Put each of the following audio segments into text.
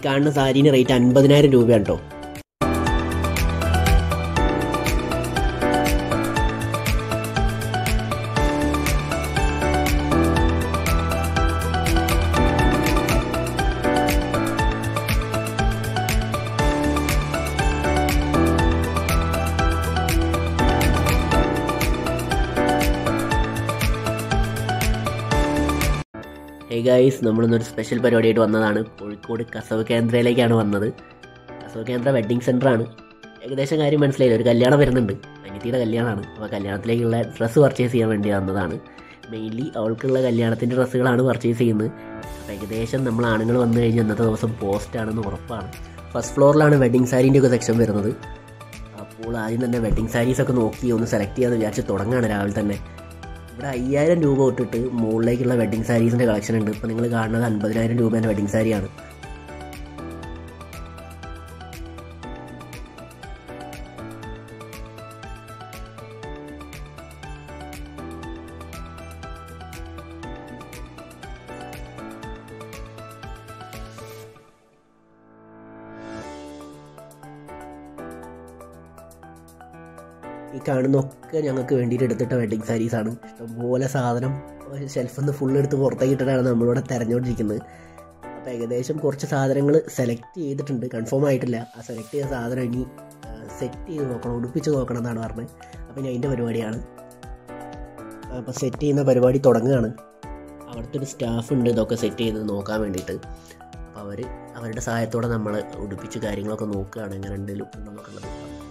കാണുന്ന സാരീന് റേറ്റ് അൻപതിനായിരം രൂപയാണ് കേട്ടോ ഹേ ഗൈസ് നമ്മളിന്നൊരു സ്പെഷ്യൽ പരിപാടിയായിട്ട് വന്നതാണ് കോഴിക്കോട് കസവ് കേന്ദ്രയിലേക്കാണ് വന്നത് കസവ് കേന്ദ്ര വെഡ്ഡിങ് സെൻ്ററാണ് ഏകദേശം കാര്യം മനസ്സിലായില്ല ഒരു കല്യാണം വരുന്നുണ്ട് അനിയത്തിയുടെ കല്യാണമാണ് അപ്പോൾ കല്യാണത്തിലേക്കുള്ള ഡ്രസ്സ് പർച്ചേസ് ചെയ്യാൻ വേണ്ടി വന്നതാണ് മെയിൻലി അവൾക്കുള്ള കല്യാണത്തിൻ്റെ ഡ്രസ്സുകളാണ് പർച്ചേസ് ചെയ്യുന്നത് അപ്പോൾ ഏകദേശം നമ്മൾ ആണുങ്ങൾ വന്നു കഴിഞ്ഞാൽ ഇന്നത്തെ ദിവസം പോസ്റ്റ് ആണെന്ന് ഉറപ്പാണ് ഫസ്റ്റ് ഫ്ലോറിലാണ് വെഡ്ഡിങ് സാരീൻ്റെ ഒക്കെ സെക്ഷൻ വരുന്നത് അപ്പോൾ ആദ്യം തന്നെ വെഡ്ഡിങ് സാരീസ് ഒക്കെ നോക്കി ഒന്ന് സെലക്ട് ചെയ്യാമെന്ന് വിചാരിച്ച് തുടങ്ങുകയാണ് രാവിലെ തന്നെ ഇവിടെ അയ്യായിരം രൂപ തൊട്ടിട്ട് മുകളിലേക്കുള്ള വെഡ്ഡിങ് സാരീസിൻ്റെ കളക്ഷൻ ഉണ്ട് ഇപ്പോൾ നിങ്ങൾ കാണുന്നത് അൻപതിനായിരം രൂപേൻ്റെ വെഡ്ഡിങ് സാരിയാണ് ഈ കാണുന്നൊക്കെ ഞങ്ങൾക്ക് വേണ്ടിയിട്ട് എടുത്തിട്ട വെഡ്ഡിങ് സാരീസാണ് ഇഷ്ടംപോലെ സാധനം ഷെൽഫിൽ നിന്ന് ഫുൾ എടുത്ത് പുറത്തേക്ക് ഇട്ടിട്ടാണ് നമ്മളിവിടെ തിരഞ്ഞുകൊണ്ടിരിക്കുന്നത് അപ്പോൾ ഏകദേശം കുറച്ച് സാധനങ്ങൾ സെലക്ട് ചെയ്തിട്ടുണ്ട് കൺഫേം ആയിട്ടില്ല ആ സെലക്ട് ചെയ്ത സാധനം ഇനി സെറ്റ് ചെയ്ത് നോക്കണം ഉടുപ്പിച്ച് നോക്കണം എന്നാണ് പറഞ്ഞത് അപ്പോൾ ഇനി അതിൻ്റെ പരിപാടിയാണ് അപ്പോൾ സെറ്റ് ചെയ്യുന്ന പരിപാടി തുടങ്ങുകയാണ് അവിടുത്തെ ഒരു സ്റ്റാഫ് ഉണ്ട് ഇതൊക്കെ സെറ്റ് ചെയ്ത് നോക്കാൻ വേണ്ടിയിട്ട് അപ്പോൾ അവർ അവരുടെ സഹായത്തോടെ നമ്മൾ ഉടുപ്പിച്ച് കാര്യങ്ങളൊക്കെ നോക്കുകയാണ് എങ്ങനെ ഉണ്ട് ലുക്ക് ഉണ്ടോ ഉള്ളത്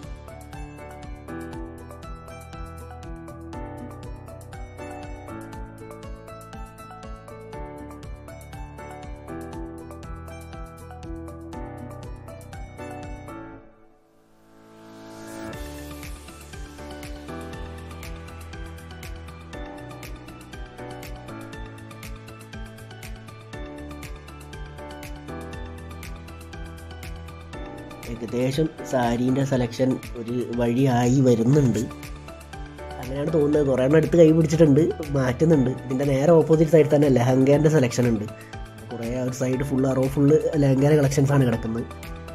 ഏകദേശം സാരീൻ്റെ സെലക്ഷൻ ഒരു വഴിയായി വരുന്നുണ്ട് അങ്ങനെയാണ് തോന്നുന്നത് കുറേ എണ്ണം എടുത്ത് കൈ പിടിച്ചിട്ടുണ്ട് മാറ്റുന്നുണ്ട് ഇതിൻ്റെ നേരെ ഓപ്പോസിറ്റ് സൈഡിൽ തന്നെ ലെഹങ്കേൻ്റെ സെലക്ഷൻ ഉണ്ട് കുറേ ആ ഒരു സൈഡ് ഫുള്ള് അറോ ഫുള്ള് ലെഹങ്കേൻ്റെ കളക്ഷൻസ് ആണ് കിടക്കുന്നത്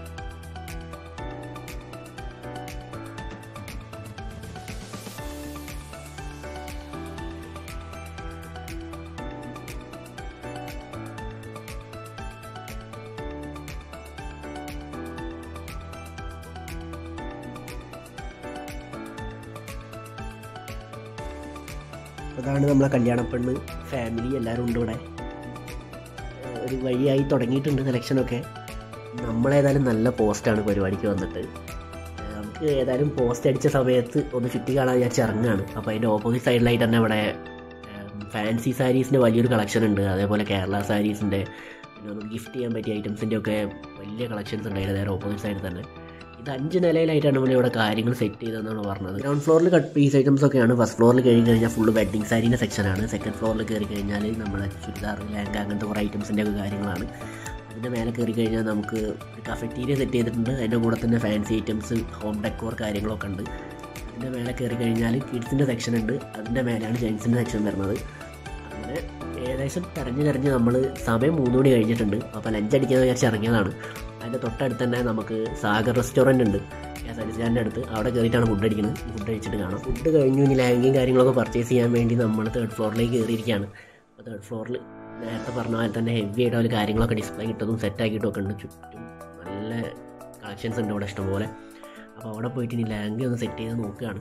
അതാണ് നമ്മളെ കല്യാണ പെണ്ണ് ഫാമിലി എല്ലാവരും ഉണ്ട് ഇവിടെ ഏഹ് ഒരു വഴിയായി തുടങ്ങിയിട്ടുണ്ട് സെലക്ഷനൊക്കെ നമ്മളേതായാലും നല്ല പോസ്റ്റാണ് പരിപാടിക്ക് വന്നിട്ട് ഏഹ് നമുക്ക് ഏതായാലും പോസ്റ്റ് അടിച്ച സമയത്ത് ഒന്ന് ചുറ്റി കാണാൻ വിചാരിച്ച് ഇറങ്ങുകയാണ് അപ്പോൾ അതിൻ്റെ ഓപ്പോസിറ്റ് സൈഡിലായിട്ട് തന്നെ ഇവിടെ ഫാൻസി സാരീസിൻ്റെ വലിയൊരു കളക്ഷൻ ഉണ്ട് അതേപോലെ കേരള സാരീസിൻ്റെ പിന്നെ നമുക്ക് ഗിഫ്റ്റ് ചെയ്യാൻ പറ്റിയ ഐറ്റംസിൻ്റെ ഒക്കെ വലിയ കളക്ഷൻസ് ഉണ്ട് അതിൻ്റെ നേരെ ഓപ്പോസിറ്റ് സൈഡിൽ തന്നെ ഇത് അഞ്ച് നിലയിലായിട്ടാണ് നമ്മൾ ഇവിടെ കാര്യങ്ങൾ സെറ്റ് ചെയ്തതെന്നാണ് പറഞ്ഞത് ഗ്രൗണ്ട് ഫ്ലോറിൽ കട്ട് പീസ് ഐറ്റംസ് ഒക്കെയാണ് ഫസ്റ്റ് ഫ്ലോറിൽ കഴിഞ്ഞ് കഴിഞ്ഞാൽ ഫുള്ള് വെഡ്ഡിങ് സാരീൻ്റെ സെക്ഷനാണ് സെക്കൻഡ് ഫ്ലോറിൽ കയറി കഴിഞ്ഞാൽ നമ്മുടെ ചുരിദാർ ലെഹങ്ക അങ്ങനത്തെ കുറേ ഐറ്റംസിൻ്റെ ഒക്കെ കാര്യങ്ങളാണ് അതിൻ്റെ മേലെ കയറി കഴിഞ്ഞാൽ നമുക്ക് ഒരു കഫറ്റീരിയ സെറ്റ് ചെയ്തിട്ടുണ്ട് അതിൻ്റെ കൂടെ തന്നെ ഫാൻസി ഐറ്റംസ് ഹോം ഡെക്കോർ കാര്യങ്ങളൊക്കെ ഉണ്ട് അതിൻ്റെ മേലെ കയറി കഴിഞ്ഞാൽ കിഡ്സിൻ്റെ സെക്ഷൻ ഉണ്ട് അതിൻ്റെ മേലെയാണ് ജെൻസിൻ്റെ സെക്ഷൻ വരുന്നത് അങ്ങനെ ഏകദേശം തെരഞ്ഞ് തെരഞ്ഞ് നമ്മൾ സമയം മൂന്ന് മണി കഴിഞ്ഞിട്ടുണ്ട് അപ്പോൾ ലഞ്ച് അടിക്കാന്ന് വിചാരിച്ച് ഇറങ്ങിയതാണ് അതിൻ്റെ തൊട്ടടുത്ത് തന്നെ നമുക്ക് സാഗർ റെസ്റ്റോറൻറ്റ് ഉണ്ട് കെ എസ് ആർ ടി സ്റ്റാൻഡിൻ്റെ അടുത്ത് അവിടെ കയറിയിട്ടാണ് ഫുഡ് അടിക്കുന്നത് ഫുഡ് കഴിച്ചിട്ട് കാണാം ഫുഡ് കഴിഞ്ഞു ഇനി ലാംഗിയും കാര്യങ്ങളൊക്കെ പർച്ചേസ് ചെയ്യാൻ വേണ്ടി നമ്മൾ തേർഡ് ഫ്ലോറിലേക്ക് കയറിയിരിക്കുകയാണ് അപ്പോൾ തേർഡ് ഫ്ലോറിൽ നേരത്തെ പറഞ്ഞ പോലെ തന്നെ ഹെവി ആയിട്ട് അവർ കാര്യങ്ങളൊക്കെ ഡിസ്പ്ലേ കിട്ടതും സെറ്റ് ആക്കിയിട്ടും ഒക്കെ ഉണ്ട് ചുറ്റും നല്ല കളക്ഷൻസ് ഉണ്ട് ഇവിടെ ഇഷ്ടംപോലെ അപ്പോൾ അവിടെ പോയിട്ട് ഇനി ലാംഗി ഒന്ന് സെറ്റ് ചെയ്ത് നോക്കുകയാണ്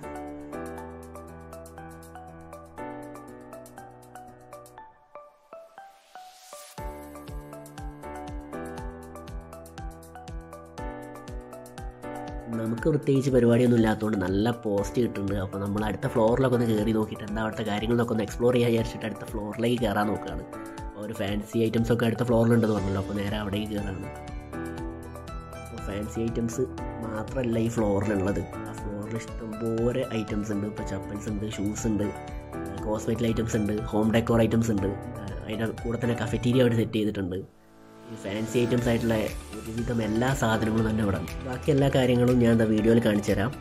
നമുക്ക് പ്രത്യേകിച്ച് പരിപാടിയൊന്നും ഇല്ലാത്തതുകൊണ്ട് നല്ല പോസ്റ്റ് കിട്ടുന്നുണ്ട് അപ്പോൾ നമ്മൾ അടുത്ത ഫ്ലോറിലൊക്കെ ഒന്ന് കയറി നോക്കിയിട്ട് എന്താ അവിടുത്തെ കാര്യങ്ങളൊക്കെ ഒന്ന് എക്സ്പ്ലോർ ചെയ്യാൻ വിചാരിച്ചിട്ട് അടുത്ത ഫ്ലോറിലേക്ക് കയറാൻ നോക്കുകയാണ് അപ്പോൾ ഒരു ഫാൻസി ഐറ്റംസ് ഒക്കെ അടുത്ത ഫ്ലോറിലുണ്ടെന്ന് പറഞ്ഞല്ലോ അപ്പോൾ നേരെ അവിടേക്ക് കയറാണ് അപ്പോൾ ഫാൻസി ഐറ്റംസ് മാത്രമല്ല ഈ ഫ്ലോറിലുള്ളത് ആ ഫ്ലോറിൽ ഇഷ്ടംപോലെ ഐറ്റംസ് ഉണ്ട് ഇപ്പോൾ ചപ്പൽസ് ഉണ്ട് ഷൂസ് ഉണ്ട് കോസ്മെറ്റിക് ഐറ്റംസ് ഉണ്ട് ഹോം ഡെക്കോർ ഐറ്റംസ് ഉണ്ട് അതിൻ്റെ കൂടെ തന്നെ കഫറ്റീരിയ അവിടെ സെറ്റ് ചെയ്തിട്ടുണ്ട് ഈ ഫാൻസി ഐറ്റംസ് ആയിട്ടുള്ള ഒരുവിധം എല്ലാ സാധനങ്ങളും തന്നെ ഇവിടെ ഉണ്ട്. ബാക്കി എല്ലാ കാര്യങ്ങളും ഞാൻ എന്താ വീഡിയോയിൽ കാണിച്ചു തരാം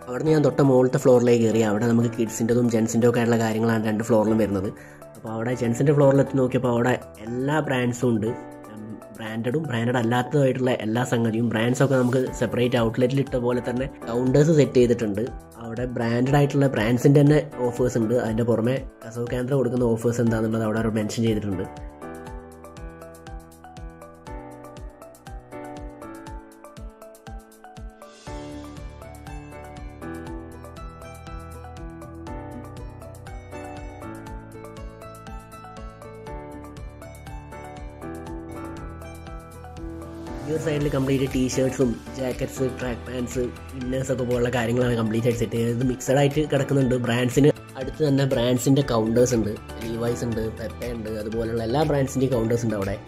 അവിടെ നിന്ന് ഞാൻ തൊട്ട മുകളിലത്തെ ഫ്ലോറിലേക്ക് കയറി അവിടെ നമുക്ക് കിഡ്സിൻ്റെതും ജെൻസിൻ്റെ ഒക്കെ ആയിട്ടുള്ള കാര്യങ്ങളാണ് രണ്ട് ഫ്ലോറിലും വരുന്നത് അപ്പോൾ അവിടെ ജെൻസിൻ്റെ ഫ്ലോറിലെത്തി നോക്കിയപ്പോൾ അവിടെ എല്ലാ ബ്രാൻഡ്സും ഉണ്ട് ബ്രാൻഡഡും ബ്രാൻഡഡ് അല്ലാത്തതായിട്ടുള്ള എല്ലാ സംഗതിയും ബ്രാൻഡ്സൊക്കെ നമുക്ക് സെപ്പറേറ്റ് ഔട്ട്ലെറ്റിൽ ഇട്ട പോലെ തന്നെ കൗണ്ടേഴ്സ് സെറ്റ് ചെയ്തിട്ടുണ്ട് അവിടെ ബ്രാൻഡഡ് ആയിട്ടുള്ള ബ്രാൻഡ്സിൻ്റെ തന്നെ ഓഫേഴ്സ് ഉണ്ട് അതിൻ്റെ പുറമെ കസവ് കേന്ദ്രം കൊടുക്കുന്ന ഓഫേഴ്സ് എന്താണെന്നുള്ളത് അവിടെ അവർ മെൻഷൻ ചെയ്തിട്ടുണ്ട് ഈ ഒരു സൈഡിൽ കംപ്ലീറ്റ് ടീ ഷർട്ട്സും ജാക്കറ്റ്സ് ട്രാക്ക് പാൻസ് ഇന്നേഴ്സ് ഒക്കെ പോലുള്ള കാര്യങ്ങളാണ് കംപ്ലീറ്റ് ആയിട്ട് സെറ്റ് ചെയ്തത് മിക്സഡ് ആയിട്ട് കിടക്കുന്നുണ്ട് ബ്രാൻഡ്സിന് അടുത്ത് തന്നെ ബ്രാൻഡ്സിൻ്റെ കൗണ്ടേഴ്സ് ഉണ്ട് ലീവൈസ് ഉണ്ട് പെപ്പ ഉണ്ട് അതുപോലുള്ള എല്ലാ ബ്രാൻഡ്സിൻ്റെയും കൗണ്ടേഴ്സ് ഉണ്ട് അവിടെ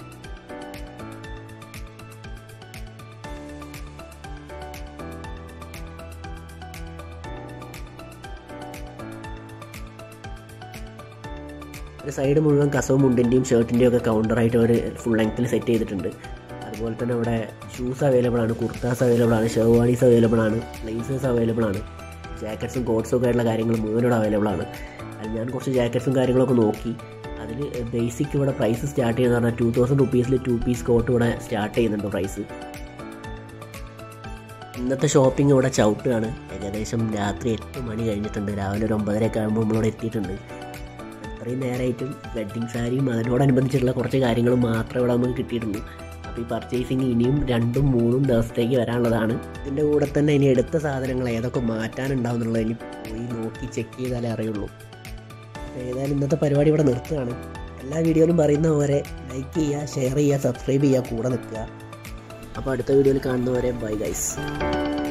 ഒരു സൈഡ് മുഴുവൻ കസവും മുണ്ടിൻ്റെയും ഷർട്ടിൻ്റെയും ഒക്കെ കൗണ്ടറായിട്ട് അവർ ഫുൾ ലെങ്ത്തിൽ സെറ്റ് ചെയ്തിട്ടുണ്ട് അതുപോലെ തന്നെ ഇവിടെ ഷൂസ് അവൈലബിൾ ആണ് കുർത്താസ് അവൈലബിൾ ആണ് ഷെർവാണീസ് അവൈലബിൾ ആണ് ബ്ലേസേഴ്സ് അവൈലബിൾ ആണ് ജാക്കറ്റ്സും കോട്ട്സും ഒക്കെ ആയിട്ടുള്ള കാര്യങ്ങൾ മുഴുവനോട് അവൈലബിൾ ആണ് അത് ഞാൻ കുറച്ച് ജാക്കറ്റ്സും കാര്യങ്ങളൊക്കെ നോക്കി അതിൽ ബേസിക് ഇവിടെ പ്രൈസ് സ്റ്റാർട്ട് ചെയ്യുന്നത് പറഞ്ഞാൽ ടു തൗസൻഡ് റുപ്പീസിൽ ടു പീസ് കോട്ട് ഇവിടെ സ്റ്റാർട്ട് ചെയ്യുന്നുണ്ട് പ്രൈസ് ഇന്നത്തെ ഷോപ്പിംഗ് ഇവിടെ ചവിട്ടുകയാണ് ഏകദേശം രാത്രി എട്ട് മണി കഴിഞ്ഞിട്ടുണ്ട് രാവിലെ ഒരു ഒമ്പതരയൊക്കെ ആകുമ്പോൾ നമ്മളിവിടെ എത്തിയിട്ടുണ്ട് അത്രയും നേരമായിട്ടും വെഡ്ഡിങ് സാരിയും അതിനോടനുബന്ധിച്ചുള്ള കുറച്ച് കാര്യങ്ങൾ മാത്രമേ ഇവിടെ നമുക്ക് കിട്ടിയിട്ടുള്ളൂ അപ്പോൾ ഈ പർച്ചേസിങ് ഇനിയും രണ്ടും മൂന്നും ദിവസത്തേക്ക് വരാനുള്ളതാണ് ഇതിൻ്റെ കൂടെ തന്നെ ഇനി എടുത്ത സാധനങ്ങൾ ഏതൊക്കെ മാറ്റാനുണ്ടാവും എന്നുള്ളത് ഇനി പോയി നോക്കി ചെക്ക് ചെയ്താലേ അറിയുള്ളൂ അപ്പോൾ ഏതായാലും ഇന്നത്തെ പരിപാടി ഇവിടെ നിർത്തുകയാണ് എല്ലാ വീഡിയോയിലും പറയുന്ന പോലെ ലൈക്ക് ചെയ്യുക ഷെയർ ചെയ്യുക സബ്സ്ക്രൈബ് ചെയ്യുക കൂടെ നിൽക്കുക അപ്പോൾ അടുത്ത വീഡിയോയിൽ കാണുന്നവരെ ബൈ ഗൈസ്